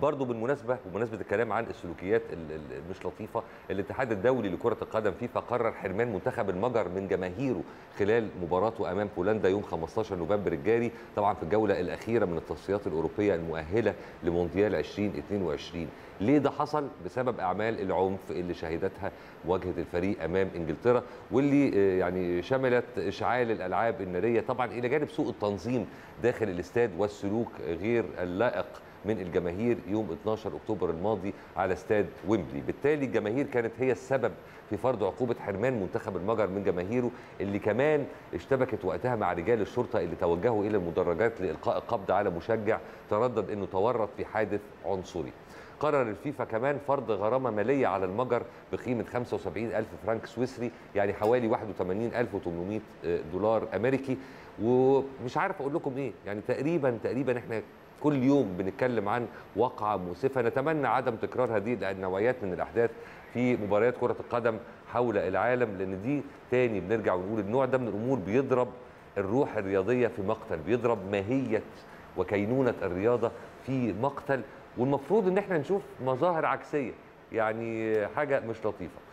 برضه بالمناسبه بمناسبه الكلام عن السلوكيات مش لطيفه الاتحاد الدولي لكره القدم فيفا قرر حرمان منتخب المجر من جماهيره خلال مباراته امام بولندا يوم 15 نوفمبر الجاري طبعا في الجوله الاخيره من التصفيات الاوروبيه المؤهله لمونديال 2022 ليه ده حصل بسبب اعمال العنف اللي شهدتها مواجهه الفريق امام انجلترا واللي يعني شملت اشعال الالعاب الناريه طبعا الى جانب سوء التنظيم داخل الاستاد والسلوك غير اللائق من الجماهير يوم 12 اكتوبر الماضي على استاد ويمبلي بالتالي الجماهير كانت هي السبب في فرض عقوبه حرمان منتخب المجر من جماهيره اللي كمان اشتبكت وقتها مع رجال الشرطه اللي توجهوا الى المدرجات لالقاء القبض على مشجع تردد انه تورط في حادث عنصري قرر الفيفا كمان فرض غرامه ماليه على المجر بقيمه 75 الف فرنك سويسري يعني حوالي 81800 دولار امريكي ومش عارف اقول لكم ايه يعني تقريبا تقريبا احنا كل يوم بنتكلم عن واقعه مؤسفه نتمنى عدم تكرار هذه النوعيات من الاحداث في مباريات كره القدم حول العالم لان دي تاني بنرجع ونقول النوع ده من الامور بيضرب الروح الرياضيه في مقتل بيضرب ماهيه وكينونه الرياضه في مقتل والمفروض ان احنا نشوف مظاهر عكسيه يعني حاجه مش لطيفه